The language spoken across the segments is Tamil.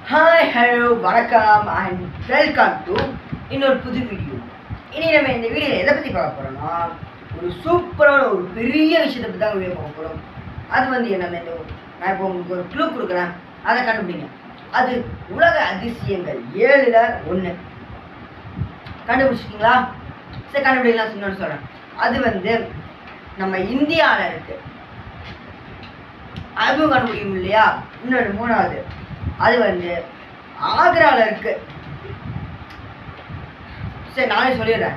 ஹாய் ஹலோ வணக்கம் அண்ட் வெல்கம் டு இன்னொரு புது வீடியோ இனி நம்ம இந்த வீடியோவில் எதை பற்றி பார்க்க போகிறோம்னா ஒரு சூப்பரான ஒரு பெரிய விஷயத்தை பற்றி தான் வீடியோ பார்க்க போகிறோம் அது வந்து என்னென்ன இந்த நான் இப்போ உங்களுக்கு ஒரு க்ளூ கொடுக்குறேன் அதை கண்டுபிடிங்க அது உலக அதிசயங்கள் ஏழில் ஒன்று கண்டுபிடிச்சிட்டிங்களா சரி கண்டுபிடிக்கலாம் இன்னொன்று சொல்கிறேன் அது வந்து நம்ம இந்தியாவில் இருக்குது அதுவும் கண்டுபிடிக்க முடியலையா இன்னொரு மூணாவது அது வந்து ஆக்ராவில் இருக்கு சரி நானே சொல்லிடுறேன்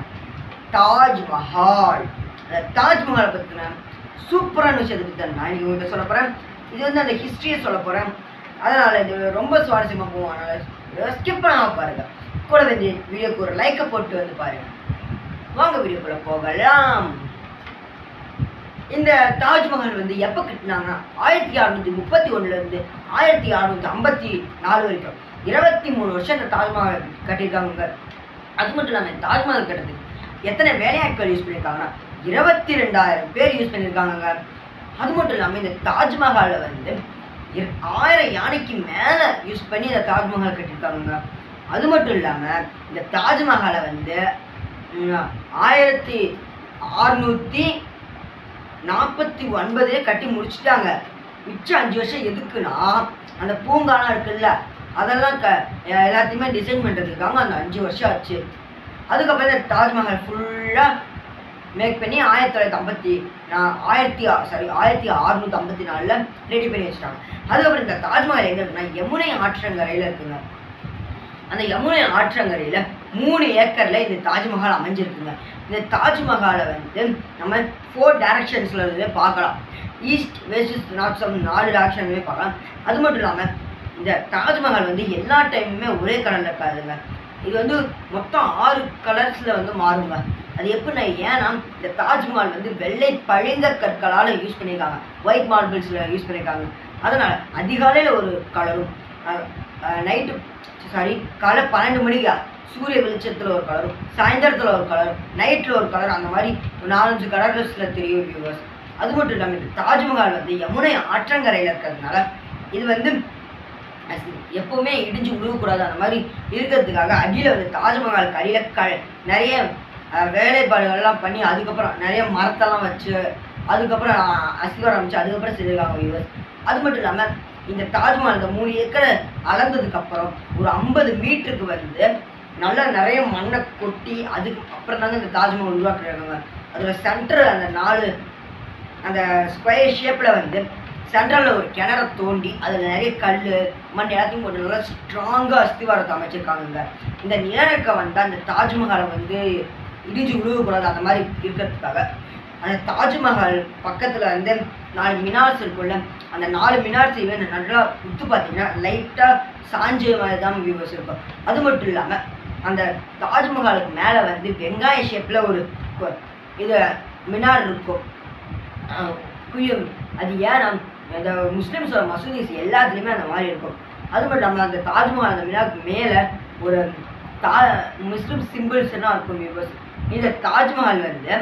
தாஜ்மஹால் அந்த தாஜ்மஹாலை பற்றின சூப்பரான விஷயத்தை பற்றி தான் நான் இன்னைக்கு உங்கள்கிட்ட சொல்ல போகிறேன் இது வந்து அந்த ஹிஸ்ட்ரியை சொல்ல போகிறேன் அதனால் இது ரொம்ப சுவாரஸ்யமாக போகும் அதனால் ஸ்கிப் பண்ணாமல் பாருங்கள் கூட வந்து வீடியோக்கு ஒரு லைக்கை போட்டு வந்து பாருங்கள் வாங்க வீடியோக்குள்ளே போகலாம் இந்த தாஜ்மஹால் வந்து எப்போ கட்டினாங்கன்னா ஆயிரத்தி அறுநூத்தி முப்பத்தி ஒன்றுலேருந்து ஆயிரத்தி அறுநூத்தி ஐம்பத்தி நாலு வரைக்கும் இருபத்தி மூணு வருஷம் இந்த தாஜ்மஹால் கட்டியிருக்காங்க அது மட்டும் இல்லாமல் இந்த தாஜ்மஹால் கட்டுறதுக்கு எத்தனை வேலையாட்கள் யூஸ் பண்ணியிருக்காங்கன்னா இருபத்தி ரெண்டாயிரம் பேர் யூஸ் பண்ணியிருக்காங்க அது மட்டும் இல்லாமல் இந்த தாஜ்மஹாலை வந்து இர- ஆயிரம் யானைக்கு மேலே யூஸ் பண்ணி இந்த தாஜ்மஹால் கட்டியிருக்காங்க அது மட்டும் இல்லாமல் இந்த தாஜ்மஹாலை வந்து ம், ஆயிரத்தி அறுநூற்றி நாற்பத்தி ஒன்பதே கட்டி முடிச்சிட்டாங்க மிச்சம் அஞ்சு வருஷம் எதுக்குன்னா அந்த பூங்காலாம் இருக்குல்ல அதெல்லாம் க எல்லாத்தையுமே டிசைன் பண்ணுறதுக்காக அந்த அஞ்சு வருஷம் ஆச்சு அதுக்கப்புறம் இந்த தாஜ்மஹால் ஃபுல்லாக மேக் பண்ணி ஆயிரத்தி தொள்ளாயிரத்தி ஐம்பத்தி நான் ஆயிரத்தி சாரி ஆயிரத்தி அறுநூத்தி ஐம்பத்தி நாலில் ரெடி பண்ணி வச்சிட்டாங்க அதுக்கப்புறம் இந்த தாஜ்மஹால் எங்கே இருக்குன்னா யமுனை ஆற்றங்கரையில் இருக்குங்க அந்த யமுனை ஆற்றங்கரையில் மூணு ஏக்கரில் இந்த தாஜ்மஹால் அமைஞ்சிருக்குங்க இந்த தாஜ்மஹாலை வந்து நம்ம ஃபோர் டைரக்ஷன்ஸில் இருந்து பார்க்கலாம் ஈஸ்ட் வெஸ்ட் நார்த் சவுத் நாலு டைரக்ஷன்லேயே பார்க்கலாம் அது மட்டும் இல்லாமல் இந்த தாஜ்மஹால் வந்து எல்லா டைமுமே ஒரே கலரில் இருக்காதுங்க இது வந்து மொத்தம் ஆறு கலர்ஸில் வந்து மாறுங்க அது எப்படின்னா ஏன்னா இந்த தாஜ்மஹால் வந்து வெள்ளை பழிந்த கற்களால் யூஸ் பண்ணியிருக்காங்க ஒயிட் மார்பிள்ஸில் யூஸ் பண்ணியிருக்காங்க அதனால் அதிகாலையில் ஒரு கலரும் நைட்டு சாரி காலை பன்னெண்டு மணிக்கு சூரிய வெளிச்சத்தில் ஒரு கலரும் சாயந்தரத்தில் ஒரு கலரும் நைட்டில் ஒரு கலர் அந்த மாதிரி ஒரு நாலஞ்சு கலர்ஸில் தெரியும் வியூவர்ஸ் அது மட்டும் இல்லாமல் இந்த தாஜ்மஹால் வந்து யமுனை ஆற்றங்கரையில் இருக்கிறதுனால இது வந்து as in எப்பவுமே இடிஞ்சு விழுகக்கூடாது அந்த மாதிரி இருக்கிறதுக்காக அடியில் வந்து தாஜ்மஹாலுக்கு அடியில் க நிறைய அஹ், வேலைப்பாடுகள்லாம் பண்ணி அதுக்கப்புறம் நிறைய மரத்தெல்லாம் வச்சு அதுக்கப்புறம் அஹ், அஸ்திவாரம் அமைச்சு அதுக்கப்புறம் செஞ்சிருக்காங்க வியூவர்ஸ் அது மட்டும் இல்லாமல் இந்த தாஜ்மஹால் இந்த மூணு ஏக்கரை அளந்ததுக்கு அப்புறம் ஒரு ஐம்பது மீட்டருக்கு வந்து நல்லா நிறைய மண்ணை கொட்டி அதுக்கு அப்புறம் தாங்க இந்த தாஜ்மஹால் உருவாக்குறாங்க அதோட சென்டர் அந்த நாலு அந்த ஸ்கொயர் ஷேப்பில் வந்து சென்ட்ரலில் ஒரு கிணற தோண்டி அதில் நிறைய கல் மண் எல்லாத்தையும் போட்டு நல்லா ஸ்ட்ராங்காக அஸ்திவாரத்தை அமைச்சிருக்காங்க இந்த நிலநடுக்கம் வந்து அந்த தாஜ்மஹாலை வந்து இடிஞ்சு விழுகக்கூடாது அந்த மாதிரி இருக்கிறதுக்காக அந்த தாஜ்மஹால் பக்கத்தில் வந்து நாலு மினார்ஸ் இருக்கும்ல அந்த நாலு மினார்ஸையுமே நல்லா உத்து பார்த்தீங்கன்னா லைட்டாக சாஞ்ச மாதிரி தான் வியூவர்ஸ் இருக்கும் அது மட்டும் இல்லாமல் அந்த தாஜ்மஹாலுக்கு மேலே வந்து வெங்காய ஷேப்பில் ஒரு கொ- இது மினார் இருக்கும் ஆஹ் குயம் அது ஏன்னா இந்த முஸ்லிம்ஸோட மசூதிஸ் எல்லாத்துலேயுமே அந்த மாதிரி இருக்கும் அது மட்டும் இல்லாமல் அந்த தாஜ்மஹால் அந்த மினாக்கு மேலே ஒரு தா முஸ்லிம் சிம்பிள்ஸ் எல்லாம் இருக்கும் வியூவர்ஸ் இந்த தாஜ்மஹால் வந்து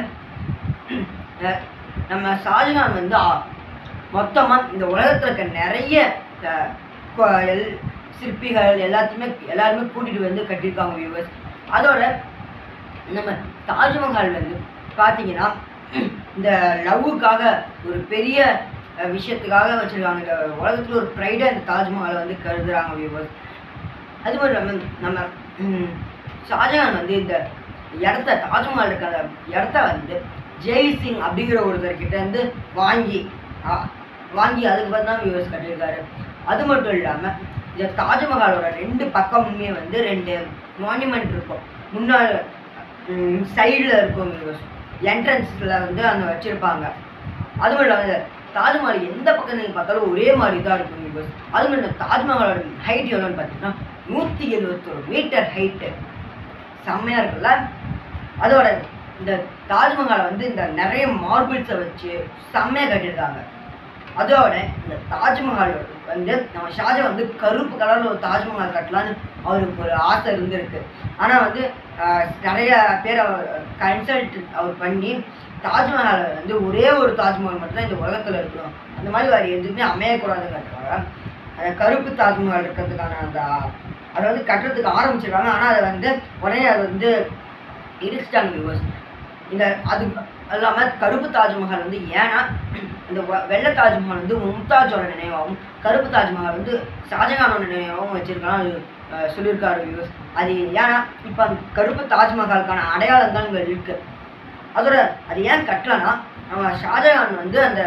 அஹ், நம்ம ஷாஜகான் வந்து மொத்தமாக இந்த உலகத்தில் இருக்க நிறைய அஹ், கொ- எல்- சிற்பிகள் எல்லாத்தையுமே எல்லாருமே கூட்டிகிட்டு வந்து கட்டியிருக்காங்க வியூவர்ஸ் அதோட நம்ம தாஜ்மஹால் வந்து பார்த்தீங்கன்னா இந்த லவ்வுக்காக ஒரு பெரிய அஹ், விஷயத்துக்காக வச்சுருக்காங்க இந்த உலகத்தில் ஒரு ப்ரைடாக இந்த தாஜ்மஹாலை வந்து கருதுறாங்க வியூவர்ஸ் அது மட்டும் இல்லாமல் நம்ம ம், ஷாஜகான் வந்து இந்த இடத்த தாஜ்மஹால் இருக்க அந்த இடத்த வந்து ஜெய் சிங் அப்படிங்கிற ஒருத்தர்கிட்ட இருந்து வாங்கி ஆ, வாங்கி அதுக்கு பார்த்து தான் வியூவர்ஸ் கட்டியிருக்காரு அது மட்டும் இல்லாமல் இந்த தாஜ்மஹாலோட ரெண்டு பக்கமுமே வந்து ரெண்டு மானுமெண்ட் இருக்கும் முன்னாள் சைடில் இருக்கும் வியூவர்ஸ் என்ட்ரன்ஸில் வந்து அந்த வச்சுருப்பாங்க அது மட்டும் இல்லாமல் இந்த தாஜ்மஹால் எந்த பக்கம் நீங்கள் பார்த்தாலும் ஒரே மாதிரி தான் இருக்கும் வியூவர்ஸ் அது மட்டும் இல்ல, தாஜ்மஹாலோட ஹைட் எவ்வளோன்னு பார்த்தீங்கன்னா நூற்றி எழுபத்தொரு மீட்டர் ஹைட்டு செம்மையாக இருக்குல்ல அதோட இந்த தாஜ்மஹாலை வந்து இந்த நிறைய மார்பிள்ஸை வச்சு செம்மையாக கட்டியிருக்காங்க அதோட இந்த தாஜ்மஹால் வந்து நம்ம ஷாஜா வந்து கருப்பு கலரில் ஒரு தாஜ்மஹால் கட்டலான்னு அவருக்கு ஒரு ஆசை இருந்திருக்கு ஆனால் வந்து ஆஹ், நிறைய பேர் அவர் கன்சல்ட் அவர் பண்ணி தாஜ்மஹால் வந்து ஒரே ஒரு தாஜ்மஹால் மட்டும்தான் இந்த உலகத்தில் இருக்கணும் அந்த மாதிரி வேறு எதுவுமே அமையக்கூடாதுங்கிறதுக்காக அந்த கருப்பு தாஜ்மஹால் இருக்கிறதுக்கான அந்த அதை வந்து கட்டுறதுக்கு ஆரம்பிச்சிருக்காங்க ஆனால் அதை வந்து உடனே அதை வந்து இடிச்சிட்டாங்க வியூவர்ஸ் இந்த அது இல்லாமல் கருப்பு தாஜ்மஹால் வந்து ஏன்னா இந்த வ- வெள்ளை தாஜ்மஹால் வந்து மும்தாஜோட நினைவாகவும் கருப்பு தாஜ்மஹால் வந்து ஷாஜகானோட நினைவாகவும் வச்சிருக்காங்க அது அஹ், சொல்லியிருக்காரு வியூவர்ஸ் அது ஏன்னா இப்போ அந்த கருப்பு தாஜ்மஹாலுக்கான அடையாளம் தான் இங்கே இருக்கு அதோட அது ஏன் கட்டலன்னா நம்ம ஷாஜகான் வந்து அந்த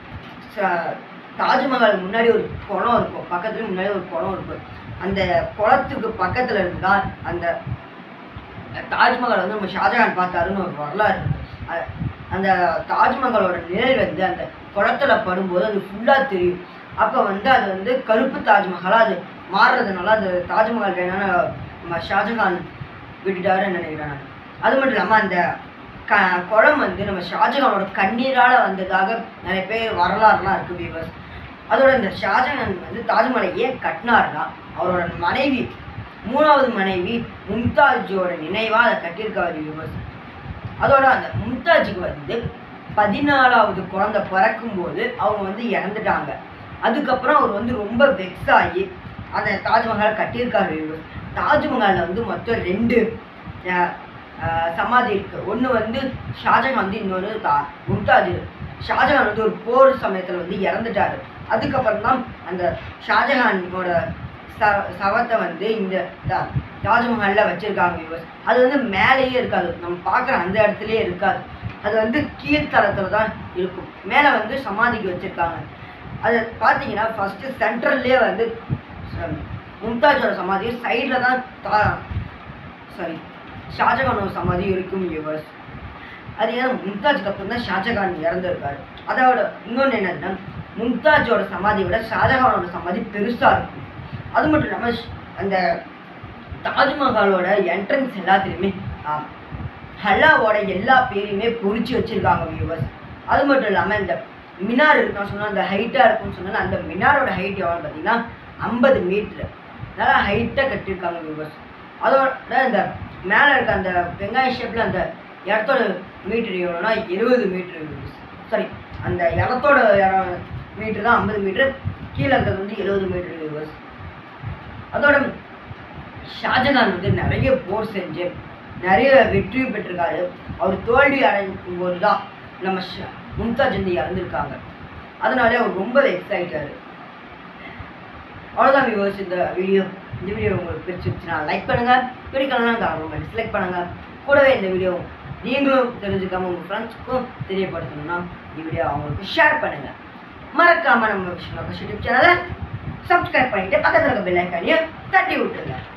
ச- தாஜ்மஹால் முன்னாடி ஒரு குளம் இருக்கும் பக்கத்துல முன்னாடி ஒரு குளம் இருக்கும் அந்த குளத்துக்கு பக்கத்துல இருந்து தான் அந்த தாஜ்மஹால் வந்து நம்ம ஷாஜகான் பார்த்தாருன்னு ஒரு வரலாறு இருக்கு அ- அந்த தாஜ்மஹாலோட நிழல் வந்து அந்த குளத்துல படும்போது அது ஃபுல்லாக தெரியும் அப்போ வந்து அது வந்து கருப்பு தாஜ்மஹாலாக அது மாறுறதுனால அந்த தாஜ்மஹால் வேணும்னு நம்ம ஷாஜகான் விட்டுட்டாருன்னு நினைக்கிறேன் நான் அது மட்டும் இல்லாமல் அந்த க குளம் வந்து நம்ம ஷாஜகானோட கண்ணீரால் வந்ததாக நிறைய பேர் வரலாறுலாம் இருக்குது வீவர்ஸ் அதோட இந்த ஷாஜகான் வந்து தாஜ்மஹாலை ஏன் கட்டினார்னா அவரோட மனைவி மூணாவது மனைவி மும்தாஜோட நினைவாக அதை கட்டியிருக்காரு வியூவர்ஸ் அதோட அந்த மும்தாஜுக்கு வந்து பதினாலாவது குழந்தை பிறக்கும்போது அவங்க வந்து இறந்துட்டாங்க அதுக்கப்புறம் அவர் வந்து ரொம்ப வெக்ஸ் ஆகி அந்த தாஜ்மஹால் கட்டியிருக்காரு வியூவர்ஸ் தாஜ்மஹாலில் வந்து மொத்தம் ரெண்டு அஹ், அஹ், சமாதி இருக்கு ஒன்று வந்து ஷாஜகான் வந்து இன்னொன்று தா மும்தாஜ் ஷாஜகான் வந்து ஒரு போர் சமயத்தில் வந்து இறந்துட்டாரு அதுக்கப்புறம் தான் அந்த ஷாஜகானோட ச சவத்தை வந்து இந்த தா- தாஜ்மஹாலில் வச்சுருக்காங்க வியூவர்ஸ் அது வந்து மேலேயே இருக்காது நம்ம பார்க்குற அந்த இடத்துலயே இருக்காது அது வந்து கீழ்த்தளத்தில் தான் இருக்கும் மேலே வந்து சமாதிக்கு வச்சுருக்காங்க அது பார்த்தீங்கன்னா ஃபஸ்ட்டு சென்ட்ரல்லே வந்து ச- மும்தாஜோட சமாதி சைடில் தான் தா சாரி ஷாஜகானோட சமாதி இருக்கும் வியூவர்ஸ் அது ஏன்னா மும்தாஜுக்கு அப்புறம் தான் ஷாஜகான் இறந்துருக்காரு அதோட இன்னொன்று என்னதுன்னா மும்தாஜோட சமாதியை விட ஷாஜகானோட சமாதி பெருசாக இருக்கும் அது மட்டும் இல்லாமல் அந்த தாஜ்மஹாலோட என்ட்ரன்ஸ் எல்லாத்துலேயுமே ஹல்லாவோட எல்லா பேரையுமே பொறிச்சு வச்சிருக்காங்க வியூவர்ஸ் அது மட்டும் இல்லாமல் இந்த மினார் இருக்கு நான் சொன்ன அந்த ஹைட்டாக இருக்கும்னு சொன்னால அந்த மினாரோட ஹைட் எவ்வளோன்னு பார்த்தீங்கன்னா ஐம்பது மீட்ரு நல்லா ஹைட்டாக கட்டியிருக்காங்க வியூவர்ஸ் அதோட இந்த மேலே இருக்க அந்த வெங்காய ஷேப்பில் அந்த இடத்தோட மீட்டர் எவ்வளோனா எழுபது மீட்ரு சாரி அந்த இடத்தோட மீட்ரு தான் ஐம்பது மீட்ரு கீழே இருக்கிறது வந்து எழுபது மீட்ரு வியூவர்ஸ் அதோட ஷாஜகான் வந்து நிறைய போர் செஞ்சு நிறைய வெற்றி பெற்றிருக்காரு அவர் தோல்வி அடையும் போது தான் நம்ம ஷ- மும்தாஜ் வந்து இறந்துருக்காங்க அதனாலே அவர் ரொம்ப எக்ஸைட்டாரு அவ்வளோதான் வியூவர்ஸ் இந்த வீடியோ இந்த வீடியோ உங்களுக்கு பிடிச்சிருச்சுன்னா லைக் பண்ணுங்க பிடிக்கலாம் காரணம் டிஸ்லைக் பண்ணுங்க கூடவே இந்த வீடியோ நீங்களும் தெரிஞ்சுக்காம உங்கள் ஃப்ரெண்ட்ஸுக்கும் தெரியப்படுத்தணும்னா இந்த வீடியோ அவங்களுக்கு ஷேர் பண்ணுங்க மறக்காம நம்ம விஷயம் யூடியூப் சேனலை சப்ஸ்கிரைப் பண்ணிட்டு பக்கத்தில் இருக்க பெல் ஐக்கானையும் தட்டி விட்டுருங்க